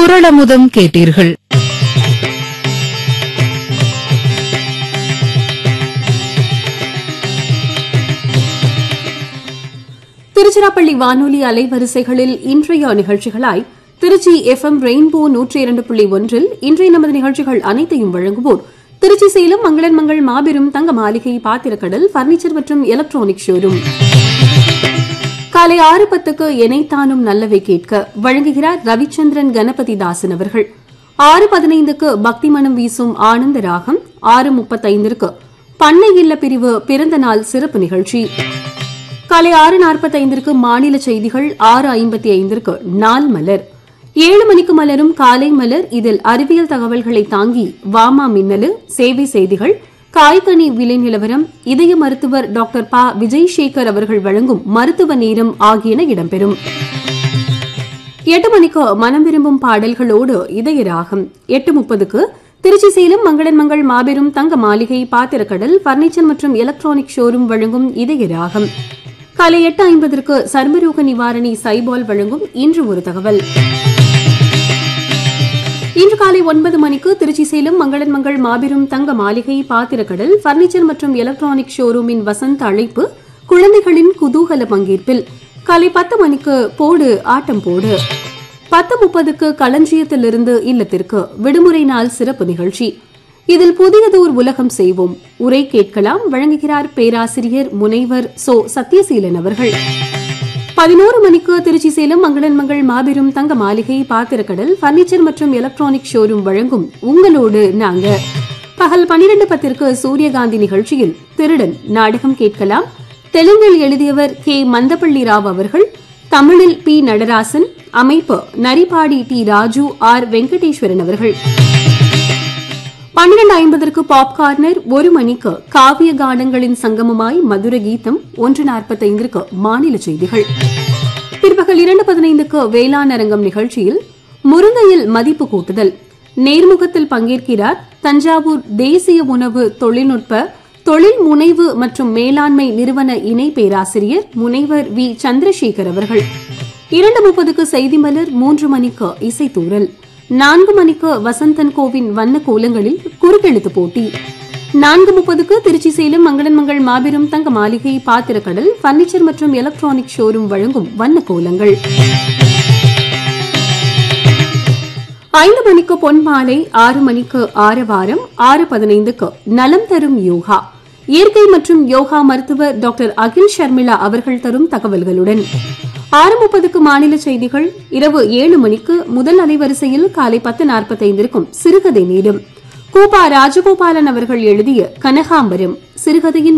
குரளமுதம் கேட்டீர்கள் திருச்சிராப்பள்ளி வானொலி அலைவரிசைகளில் இன்றைய நிகழ்ச்சிகளாய் திருச்சி எஃப் எம் ரெயின்போ நூற்றி இரண்டு புள்ளி ஒன்றில் இன்றைய நமது நிகழ்ச்சிகள் அனைத்தையும் வழங்குவோர் திருச்சி சேலம் மங்களன் மங்கள் மாபெரும் தங்க மாளிகை பாத்திரக்கடல் பர்னிச்சர் மற்றும் எலக்ட்ரானிக் ஷோரூம் காலை ஆறு பத்துக்கு எனைத்தானும் நல்லவை கேட்க வழங்குகிறார் ரவிச்சந்திரன் கணபதி தாசன் அவர்கள் ஆறு பதினைந்துக்கு பக்தி மனம் வீசும் ஆனந்த ராகம் ஆறு முப்பத்தைந்திற்கு பண்ணை இல்ல பிரிவு பிறந்த நாள் சிறப்பு நிகழ்ச்சி காலை ஆறு நாற்பத்தைந்திற்கு மாநில செய்திகள் ஆறு ஐம்பத்தி ஐந்திற்கு நாள் மலர் ஏழு மணிக்கு மலரும் காலை மலர் இதில் அறிவியல் தகவல்களை தாங்கி வாமா மின்னலு சேவை செய்திகள் காய்கனி விலை நிலவரம் இதய மருத்துவர் டாக்டர் ப விஜய் சேகர் அவர்கள் வழங்கும் மருத்துவ நேரம் ஆகியன இடம்பெறும் எட்டு மணிக்கு மனம் விரும்பும் பாடல்களோடு இதய ராகம் எட்டு முப்பதுக்கு திருச்சி சேலம் மங்களன் மங்கள் மாபெரும் தங்க மாளிகை பாத்திரக்கடல் பர்னிச்சர் மற்றும் எலக்ட்ரானிக் ஷோரூம் வழங்கும் இதய ராகம் காலை எட்டு ஐம்பதற்கு சர்மரோக நிவாரணி சைபால் வழங்கும் இன்று ஒரு தகவல் இன்று காலை ஒன்பது மணிக்கு திருச்சி சேலம் மங்களன் மங்கள் மாபெரும் தங்க மாளிகை பாத்திரக்கடல் பர்னிச்சர் மற்றும் எலக்ட்ரானிக் ஷோரூமின் வசந்த அழைப்பு குழந்தைகளின் குதூகல பங்கேற்பில் காலை பத்து மணிக்கு போடு ஆட்டம் போடு பத்து முப்பதுக்கு களஞ்சியத்திலிருந்து இல்லத்திற்கு விடுமுறை நாள் சிறப்பு நிகழ்ச்சி இதில் புதியதோர் உலகம் செய்வோம் உரை கேட்கலாம் வழங்குகிறார் பேராசிரியர் முனைவர் சோ சத்யசீலன் அவர்கள் பதினோரு மணிக்கு திருச்சி சேலம் மங்களன் மங்கள் மாபெரும் தங்க மாளிகை பாத்திரக்கடல் பர்னிச்சர் மற்றும் எலக்ட்ரானிக் ஷோரூம் வழங்கும் உங்களோடு நாங்க பகல் பனிரெண்டு பத்திற்கு சூரியகாந்தி நிகழ்ச்சியில் திருடன் நாடகம் கேட்கலாம் தெலுங்கில் எழுதியவர் கே மந்தப்பள்ளி ராவ் அவர்கள் தமிழில் பி நடராசன் அமைப்பு நரிபாடி டி ராஜு ஆர் வெங்கடேஸ்வரன் அவர்கள் பன்னிரண்டு ஐம்பதற்கு பாப் கார்னர் ஒரு மணிக்கு காவிய கானங்களின் சங்கமமாய் மதுர கீதம் ஒன்று நாற்பத்தைந்திற்கு மாநில செய்திகள் பிற்பகல் இரண்டு பதினைந்துக்கு வேளாண் அரங்கம் நிகழ்ச்சியில் முருங்கையில் மதிப்பு கூட்டுதல் நேர்முகத்தில் பங்கேற்கிறார் தஞ்சாவூர் தேசிய உணவு தொழில்நுட்ப தொழில் முனைவு மற்றும் மேலாண்மை நிறுவன இணை பேராசிரியர் முனைவர் வி சந்திரசேகர் அவர்கள் இரண்டு முப்பதுக்கு செய்தி மலர் மூன்று மணிக்கு இசைத்தூரல் நான்கு மணிக்கு வசந்தன் கோவின் வண்ண கோலங்களில் குறுக்கெழுத்து போட்டி நான்கு முப்பதுக்கு திருச்சி சேலம் மங்களன் மங்கள் மாபெரும் தங்க மாளிகை பாத்திரக்கடல் பர்னிச்சர் மற்றும் எலக்ட்ரானிக் ஷோரூம் வழங்கும் வண்ண கோலங்கள் ஐந்து மணிக்கு பொன் மாலை ஆறு மணிக்கு ஆரவாரம் ஆறு பதினைந்துக்கு நலம் தரும் யோகா இயற்கை மற்றும் யோகா மருத்துவர் டாக்டர் அகில் ஷர்மிளா அவர்கள் தரும் தகவல்களுடன் ஆறு முப்பதுக்கு மாநில செய்திகள் இரவு ஏழு மணிக்கு முதல் அலைவரிசையில் காலை பத்து நாற்பத்தைந்திற்கும் சிறுகதை நீடும் கூபா ராஜகோபாலன் அவர்கள் எழுதிய கனகாம்பரம் சிறுகதையின்